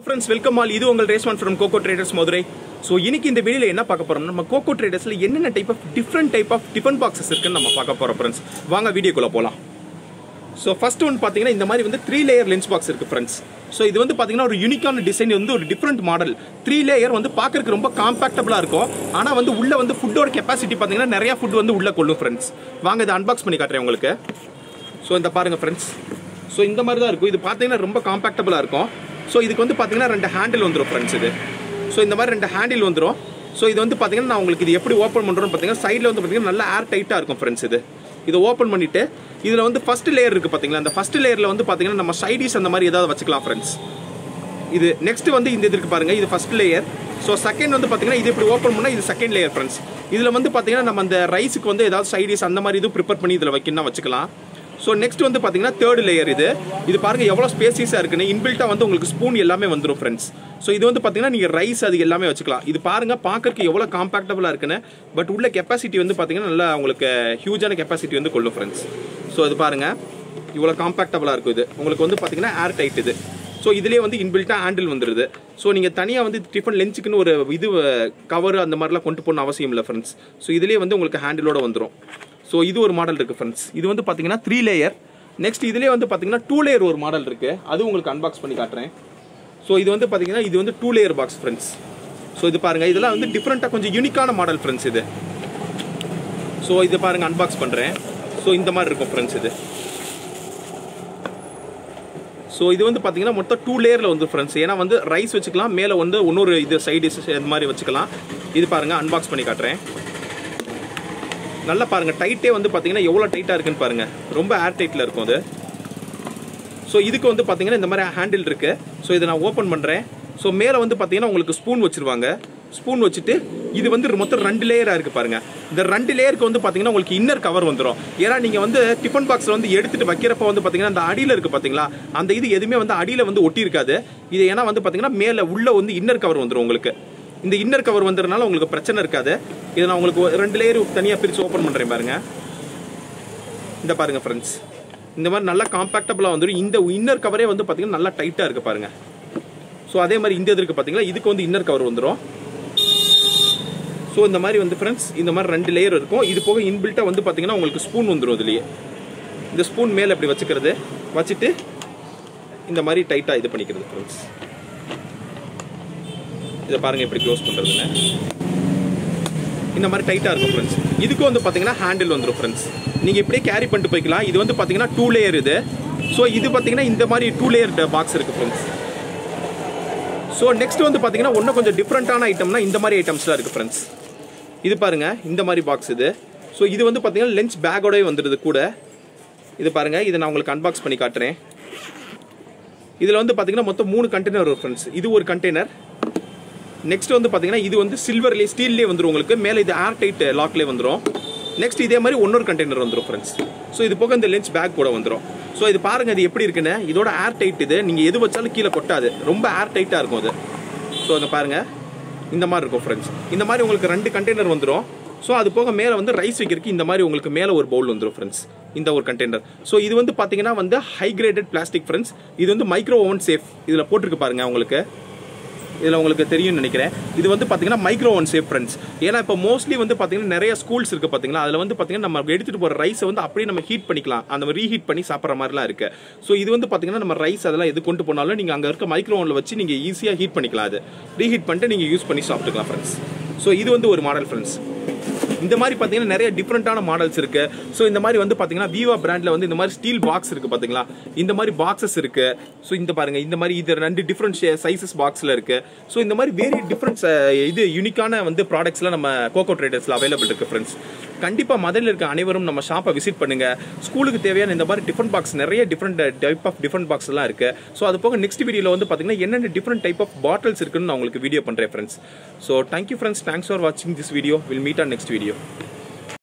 friends welcome all இது உங்கள் ரேஸ்மான் from Coco Traders Madurai so இன்னைக்கு இந்த வீடியோல என்ன பார்க்க போறோம்னா நம்ம கோகோ ட்ரேடர்ஸ்ல என்னென்ன type of different type of tiffin boxes இருக்குன்னு நம்ம பார்க்க போறோம் ஃப்ரெண்ட்ஸ் வாங்க வீடியோக்குள்ள போலாம் ஸோ ஃபர்ஸ்ட் ஒன் பார்த்தீங்கன்னா இந்த மாதிரி வந்து த்ரீ லேயர் லென்ஸ் பாக்ஸ் இருக்கு ஃப்ரெண்ட்ஸ் ஸோ இது வந்து பார்த்தீங்கன்னா ஒரு யூனிக்கான டிசைன் வந்து ஒரு டிஃப்ரெண்ட் மாடல் த்ரீ லேயர் வந்து பார்க்கறதுக்கு ரொம்ப காம்பாக்டபுளாக இருக்கும் ஆனால் வந்து உள்ள வந்து ஃபுட்டோட கெப்பாசிட்டி பார்த்தீங்கன்னா நிறைய ஃபுட் வந்து உள்ள கொள்ளும் ஃப்ரெண்ட்ஸ் வாங்க இதை அன்பாக்ஸ் பண்ணி காட்டுறேன் உங்களுக்கு ஸோ இந்த பாருங்க ஃப்ரெண்ட்ஸ் ஸோ இந்த மாதிரி தான் இருக்கும் இது பார்த்தீங்கன்னா ரொம்ப காம்பாக்டபுளாக இருக்கும் ஸோ இதுக்கு வந்து பார்த்தீங்கன்னா ரெண்டு ஹேண்டில் வந்துடும் ஃப்ரெண்ட்ஸ் இது ஸோ இந்த மாதிரி ரெண்டு ஹேண்டில் வந்துடும் ஸோ இது வந்து பார்த்தீங்கன்னா நான் உங்களுக்கு இது எப்படி ஓப்பன் பண்ணுறோன்னு பார்த்தீங்கன்னா சைடில் வந்து பார்த்தீங்கன்னா நல்லா ஏர் டைட்டாக இருக்கும் ஃப்ரெண்ட்ஸ் இது இதை ஓப்பன் பண்ணிட்டு இதில் வந்து ஃபர்ஸ்ட் லேயர் இருக்குது பார்த்தீங்களா அந்த ஃபர்ஸ்ட் லேயரில் வந்து பார்த்தீங்கன்னா நம்ம சைடிஸ் அந்த மாதிரி ஏதாவது வச்சுக்கலாம் ஃப்ரெண்ட்ஸ் இது நெக்ஸ்ட் வந்து இந்த இது இருக்கு பாருங்க இது ஃபர்ஸ்ட் லேயர் ஸோ செகண்ட் வந்து பார்த்தீங்கன்னா இது இப்படி ஓப்பன் பண்ணால் இது செகண்ட் லேயர் ஃப்ரெண்ட்ஸ் இதில் வந்து பார்த்தீங்கன்னா நம்ம அந்த ரைஸுக்கு வந்து ஏதாவது சைடிஸ் அந்த மாதிரி இது ப்ரிப்பேர் பண்ணி இதில் வைக்கணும் வச்சுக்கலாம் ஸோ நெக்ஸ்ட் வந்து பார்த்தீங்கன்னா தேர்ட் லேயர் இது இது பாருங்க எவ்வளோ ஸ்பேசியஸாக இருக்குன்னு இன்பில்ட்டாக வந்து உங்களுக்கு ஸ்பூன் எல்லாமே வந்துடும் ஃப்ரெண்ட்ஸ் ஸோ இது வந்து பார்த்தீங்கன்னா நீங்கள் ரைஸ் அது எல்லாமே வச்சுக்கலாம் இது பாருங்க பார்க்கறதுக்கு எவ்வளோ காம்பாக்டபுளாக இருக்குன்னு பட் உள்ள கெப்பாசிட்டி வந்து பார்த்தீங்கன்னா நல்லா உங்களுக்கு ஹியூஜான கெப்பாசிட்டி வந்து கொள்ளும் ஃப்ரெண்ட்ஸ் ஸோ இது பாருங்க இவ்வளோ காம்பாக்டபுளாக இருக்கும் இது உங்களுக்கு வந்து பார்த்தீங்கன்னா ஏர் டைட் இது ஸோ இதுலேயே வந்து இன்பில்ட்டாக ஹேண்டில் வந்துடுது ஸோ நீங்கள் தனியாக வந்து டிஃபன் லென்ச்சுக்குன்னு ஒரு இது கவர் அந்த மாதிரிலாம் கொண்டு போகணும் அவசியம் இல்லை ஃப்ரெண்ட்ஸ் ஸோ இதுலேயே வந்து உங்களுக்கு ஹேண்டிலோட வந்துடும் ஸோ இது ஒரு மாடல் இருக்குது ஃப்ரெண்ட்ஸ் இது வந்து பார்த்தீங்கன்னா த்ரீ லேயர் நெக்ஸ்ட் இதுலேயே வந்து பார்த்தீங்கன்னா டூ லேயர் ஒரு மாடல் இருக்குது அது உங்களுக்கு அன்பாக்ஸ் பண்ணி காட்டுறேன் ஸோ இது வந்து பார்த்தீங்கன்னா இது வந்து two layer box friends so இது பாருங்கள் இதெல்லாம் வந்து டிஃப்ரெண்ட்டாக கொஞ்சம் யூனிக்கான மாடல் ஃப்ரெண்ட்ஸ் இது ஸோ இது பாருங்கள் அன்பாக்ஸ் பண்ணுறேன் ஸோ இந்த மாதிரி இருக்கும் ஃப்ரெண்ட்ஸ் இது ஸோ இது வந்து பார்த்தீங்கன்னா மொத்தம் டூ லேயரில் வந்து ஃப்ரெண்ட்ஸ் ஏன்னா வந்து ரைஸ் வச்சுக்கலாம் மேலே வந்து இன்னொரு இது சைட் டிஷ் இந்த மாதிரி வச்சுக்கலாம் இது பாருங்கள் அன்பாக்ஸ் பண்ணி காட்டுறேன் நல்லா பாருங்க டைட்டே வந்து பார்த்தீங்கன்னா எவ்வளோ டைட்டாக இருக்குன்னு பாருங்க ரொம்ப ஏர் டைட்டில் இருக்கும் அது ஸோ இதுக்கு வந்து பார்த்தீங்கன்னா இந்த மாதிரி ஹேண்டில் இருக்கு ஸோ இதை நான் ஓப்பன் பண்ணுறேன் ஸோ மேலே வந்து பார்த்தீங்கன்னா உங்களுக்கு ஸ்பூன் வச்சிருவாங்க ஸ்பூன் வச்சுட்டு இது வந்து மொத்தம் ரெண்டு லேயராக இருக்குது பாருங்க இந்த ரெண்டு லேயருக்கு வந்து பார்த்தீங்கன்னா உங்களுக்கு இன்னர் கவர் வந்துடும் ஏன்னா நீங்கள் வந்து டிஃபன் பாக்ஸில் வந்து எடுத்துட்டு வைக்கிறப்ப வந்து பார்த்தீங்கன்னா அந்த அடியில் இருக்குது பார்த்தீங்களா அந்த இது எதுவுமே வந்து அடியில் வந்து ஒட்டி இருக்காது இது ஏன்னா வந்து பார்த்தீங்கன்னா மேலே உள்ள வந்து இன்னர் கவர் வந்துடும் உங்களுக்கு இந்த இன்னர் கவர் வந்ததுனால உங்களுக்கு பிரச்சனை இருக்காது இதை நான் உங்களுக்கு ஒரு ரெண்டு லேயர் தனியாக பிரித்து ஓப்பன் பண்ணுறேன் பாருங்க இந்த பாருங்க ஃப்ரெண்ட்ஸ் இந்த மாதிரி நல்லா காம்பாக்டபுளாக வந்துடும் இந்த இன்னர் கவரே வந்து பார்த்தீங்கன்னா நல்லா டைட்டாக இருக்குது பாருங்க ஸோ அதே மாதிரி இந்த இது இருக்குது பார்த்தீங்களா இதுக்கு வந்து இன்னர் கவர் வந்துடும் ஸோ இந்த மாதிரி வந்து ஃப்ரெண்ட்ஸ் இந்த மாதிரி ரெண்டு லேயர் இருக்கும் இது போக இன்பில்ட்டாக வந்து பார்த்தீங்கன்னா உங்களுக்கு ஸ்பூன் வந்துடும் இதுலேயே இந்த ஸ்பூன் மேலே இப்படி வச்சுக்கிறது வச்சுட்டு இந்த மாதிரி டைட்டாக இது பண்ணிக்கிறது ஃப்ரெண்ட்ஸ் இதை பாருங்க எப்படி க்ளோஸ் பண்ணுறதுன்னு இந்த மாதிரி டைட்டாக இருக்கும் ஃப்ரெண்ட்ஸ் இதுக்கு வந்து பார்த்தீங்கன்னா ஹேண்டில் வந்துடும் ஃப்ரெண்ட்ஸ் நீங்கள் இப்படியே கேரி பண்ணிட்டு போய்க்கலாம் இது வந்து பார்த்தீங்கன்னா டூ லேயர் இது ஸோ இது பார்த்தீங்கன்னா இந்த மாதிரி டூ லேயர் பாக்ஸ் இருக்குது ஃப்ரெண்ட்ஸ் ஸோ நெக்ஸ்ட் வந்து பார்த்தீங்கன்னா இன்னும் கொஞ்சம் டிஃப்ரெண்ட்டான ஐட்டம்னா இந்த மாதிரி ஐட்டம்ஸ்லாம் இருக்குது ஃப்ரெண்ட்ஸ் இது பாருங்க இந்த மாதிரி பாக்ஸ் இது ஸோ இது வந்து பார்த்தீங்கன்னா லென்ச் பேக்கோடய வந்துடுது கூட இது பாருங்க இதை நான் உங்களுக்கு அன்பாக்ஸ் பண்ணி காட்டுறேன் இதில் வந்து பார்த்தீங்கன்னா மொத்தம் மூணு கண்டெய்னர் வரும் ஃப்ரெண்ட்ஸ் இது ஒரு கண்டெய்னர் நெக்ஸ்ட் வந்து பார்த்தீங்கன்னா இது வந்து சில்வர்லேயே ஸ்டீல்லேயே வந்துடும் உங்களுக்கு மேலே இது ஏர் டைட் லாக்லேயே வந்துடும் நெக்ஸ்ட் இதே மாதிரி இன்னொரு கண்டெய்னர் வந்துடும் ஃப்ரெண்ட்ஸ் ஸோ இது போக இந்த லென்ச் பேக் கூட வந்துடும் ஸோ இது பாருங்க இது எப்படி இருக்குன்னு இதோட ஏர் டைட் இது நீங்கள் எது வச்சாலும் கீழே கொட்டாது ரொம்ப ஏர் டைட்டாக இருக்கும் அது ஸோ அங்கே பாருங்க இந்த மாதிரி இருக்கும் ஃப்ரெண்ட்ஸ் இந்த மாதிரி உங்களுக்கு ரெண்டு கண்டெய்னர் வந்துடும் ஸோ அது போக மேலே வந்து ரைஸ் வைக்கிறதுக்கு இந்த மாதிரி உங்களுக்கு மேலே ஒரு பவுல் வந்துடும் ஃப்ரெண்ட்ஸ் இந்த ஒரு கண்டெய்னர் ஸோ இது வந்து பார்த்தீங்கன்னா வந்து ஹை கிரேடட் பிளாஸ்டிக் ஃப்ரெண்ட்ஸ் இது வந்து மைக்ரோ ஓவன் சேஃப் இதில் போட்டிருக்கு பாருங்க உங்களுக்கு இதில் உங்களுக்கு தெரியும்னு நினைக்கிறேன் இது வந்து பார்த்தீங்கன்னா மைக்ரோ ஒன் சேஃப் ஃப்ரெண்ட்ஸ் ஏன்னா இப்போ மோஸ்ட்லி வந்து பார்த்தீங்கன்னா நிறைய ஸ்கூல்ஸ் இருக்குது பார்த்தீங்களா அதில் வந்து பார்த்தீங்கன்னா நம்ம எடுத்துகிட்டு போகிற ரைஸை வந்து அப்படியே நம்ம ஹீட் பண்ணிக்கலாம் அந்த ரீஹீட் பண்ணி சாப்பிட்ற மாதிரிலாம் இருக்குது ஸோ இது வந்து பார்த்தீங்கன்னா நம்ம ரைஸ் அதெல்லாம் எது கொண்டு போனாலும் நீங்கள் அங்கே இருக்க மைக்ரோ ஒனில் வச்சு நீங்கள் ஈஸியாக ஹீட் பண்ணிக்கலாம் அது ரீஹீட் பண்ணிட்டு நீங்கள் யூஸ் பண்ணி சாப்பிட்டுக்கலாம் ஃப்ரெண்ட்ஸ் ஸோ இது வந்து ஒரு மாடல் ஃப்ரெண்ட்ஸ் இந்த மாதிரி பார்த்தீங்கன்னா நிறைய டிஃப்ரெண்ட்டான மாடல்ஸ் இருக்கு ஸோ இந்த மாதிரி வந்து பார்த்தீங்கன்னா விவா பிராண்டில் வந்து இந்த மாதிரி ஸ்டீல் பாக்ஸ் இருக்கு பார்த்தீங்களா இந்த மாதிரி பாக்ஸஸ் இருக்கு ஸோ இந்த பாருங்க இந்த மாதிரி இது ரெண்டு டிஃப்ரெண்ட் சைசஸ் பாக்ஸில் இருக்கு ஸோ இந்த மாதிரி வேரி டிஃப்ரெண்ட் இது யூனிக்கான வந்து ப்ராடக்ட்ஸ்லாம் நம்ம கோகோ ட்ரேடர்ஸில் அவைலபிள் இருக்கு ஃப்ரெண்ட்ஸ் கண்டிப்பாக மதுரையில் இருக்க அனைவரும் நம்ம ஷாப்பை விசிட் பண்ணுங்க ஸ்கூலுக்கு தேவையான இந்த மாதிரி டிஃப்ரெண்ட் பாக்ஸ் நிறைய different type of different box எல்லாம் இருக்கு ஸோ அது போக நெக்ஸ்ட் வீடியோவில் வந்து பார்த்தீங்கன்னா என்னென்ன டிஃப்ரெண்ட் டைப் ஆஃப் பாட்டில்ஸ் இருக்குன்னு நான் உங்களுக்கு வீடியோ பண்ணுறேன் friends so thank you friends thanks for வாட்சிங் this video will meet on next video